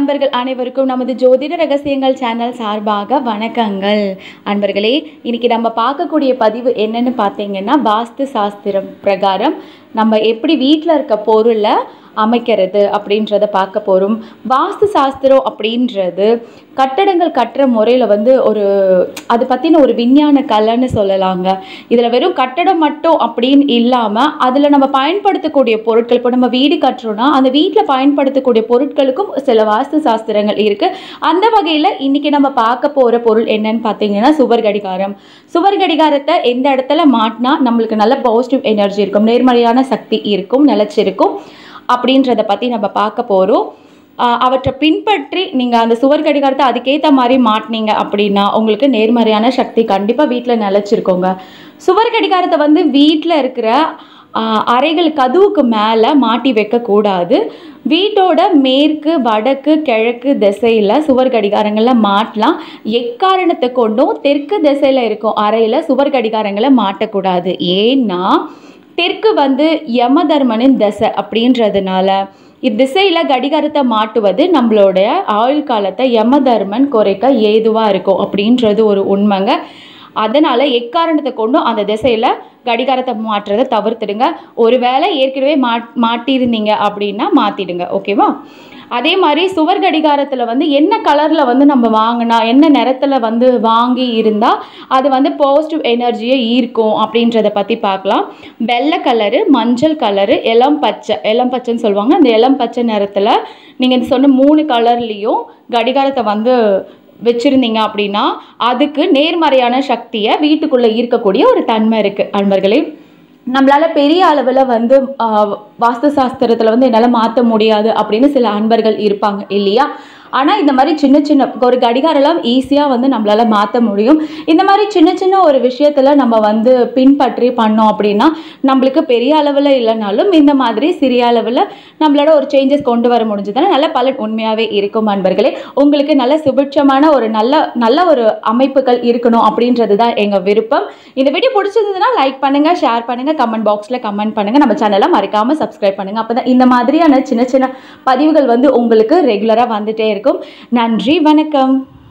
அன்பர்கள் அனைவருக்கும் நமது ஜோதிட ரகசியங்கள் சேனல் சார்பாக வணக்கங்கள் அன்பர்களே இன்னைக்கு நம்ம பார்க்கக்கூடிய பதிவு என்னன்னு பார்த்தீங்கன்னா வாஸ்து சாஸ்திரம் பிரகாரம் நம்ம எப்படி வீட்டில் இருக்க பொருளை அமைக்கிறது அப்படின்றத பார்க்க போகிறோம் வாஸ்து சாஸ்திரம் அப்படின்றது கட்டடங்கள் கட்டுற முறையில் வந்து ஒரு அது பற்றின ஒரு விஞ்ஞான கலைன்னு சொல்லலாங்க இதில் வெறும் கட்டடம் மட்டும் அப்படின்னு இல்லாமல் அதில் நம்ம பயன்படுத்தக்கூடிய பொருட்கள் இப்போ நம்ம வீடு கட்டுறோம்னா அந்த வீட்டில் பயன்படுத்தக்கூடிய பொருட்களுக்கும் சில வாஸ்து சாஸ்திரங்கள் இருக்குது அந்த வகையில் இன்றைக்கி நம்ம பார்க்க போகிற பொருள் என்னன்னு பார்த்தீங்கன்னா சுவர் கடிகாரம் சுவர் கடிகாரத்தை எந்த இடத்துல மாட்டினா நம்மளுக்கு நல்ல பாசிட்டிவ் எனர்ஜி இருக்கும் நேர்மறையான சக்தி இருக்கும் நிலச்சிருக்கும் அப்படின்றத பற்றி நம்ம பார்க்க போகிறோம் அவற்றை பின்பற்றி நீங்கள் அந்த சுவர் கடிகாரத்தை அதுக்கேற்ற மாதிரி மாட்டினீங்க அப்படின்னா உங்களுக்கு நேர்மறையான சக்தி கண்டிப்பாக வீட்டில் நிலச்சிருக்கோங்க சுவர் கடிகாரத்தை வந்து வீட்டில் இருக்கிற ஆஹ், அறைகள் கதவுக்கு மேலே மாட்டி வைக்கக்கூடாது வீட்டோட மேற்கு வடக்கு கிழக்கு திசையில் சுவர் கடிகாரங்களை மாட்டலாம் எக்காரணத்தை கொண்டும் தெற்கு திசையில் இருக்கும் அறையில் சுவர் கடிகாரங்களை மாட்டக்கூடாது ஏன்னா தெற்கு வந்து யமதர்மனின் தசை அப்படின்றதுனால இத்திசையில் கடிகாரத்தை மாட்டுவது நம்மளுடைய ஆயுள் காலத்தை யமதர்மன் குறைக்க ஏதுவாக இருக்கும் அப்படின்றது ஒரு உண்மைங்க அதனால் எக்காரணத்தை கொண்டும் அந்த திசையில் கடிகாரத்தை மாற்றுறதை தவிர்த்துடுங்க ஒருவேளை ஏற்கனவே மாட் மாட்டியிருந்தீங்க அப்படின்னா மாற்றிடுங்க ஓகேவா அதே மாதிரி சுவர் கடிகாரத்தில் வந்து என்ன கலரில் வந்து நம்ம வாங்கினா என்ன நிறத்தில் வந்து வாங்கி இருந்தால் அது வந்து பாசிட்டிவ் எனர்ஜியை ஈர்க்கும் அப்படின்றத பற்றி பார்க்கலாம் வெள்ளை கலரு மஞ்சள் கலரு இளம் பச்சை இளம் பச்சைன்னு சொல்லுவாங்க அந்த இளம் பச்சை நிறத்தில் நீங்கள் சொன்ன மூணு கலர்லேயும் கடிகாரத்தை வந்து வச்சுருந்தீங்க அப்படின்னா அதுக்கு நேர்மறையான சக்தியை வீட்டுக்குள்ளே ஈர்க்கக்கூடிய ஒரு தன்மை இருக்குது அன்பர்களே நம்மளால் பெரிய அளவில் வந்து ஆஹ், வாஸ்து சாஸ்திரத்தில் வந்து என்னால் மாற்ற முடியாது அப்படின்னு சில அன்பர்கள் இருப்பாங்க இல்லையா ஆனால் இந்த மாதிரி சின்ன சின்ன ஒரு கடிகாரம்லாம் ஈஸியாக வந்து நம்மளால் மாற்ற முடியும் இந்த மாதிரி சின்ன சின்ன ஒரு விஷயத்தில் நம்ம வந்து பின்பற்றி பண்ணோம் அப்படின்னா நம்மளுக்கு பெரிய அளவில் இல்லைனாலும் இந்த மாதிரி சிறிய அளவில் நம்மளோட ஒரு சேஞ்சஸ் கொண்டு வர முடிஞ்சதுன்னா நல்ல பலன் உண்மையாகவே இருக்கும் அன்பர்களே உங்களுக்கு நல்ல சுபிட்சமான ஒரு நல்ல நல்ல ஒரு அமைப்புகள் இருக்கணும் அப்படின்றது தான் எங்கள் விருப்பம் இந்த வீடியோ பிடிச்சிருந்ததுன்னா லைக் பண்ணுங்கள் ஷேர் பண்ணுங்கள் கமெண்ட் பாக்ஸில் கமெண்ட் பண்ணுங்கள் நம்ம சேனலை மறக்காமல் சப்ஸ்கிரைப் பண்ணுங்கள் அப்போ தான் இந்த மாதிரியான சின்ன சின்ன பதிவுகள் வந்து உங்களுக்கு ரெகுலராக வந்துட்டே இருக்கும் நன்றி வணக்கம்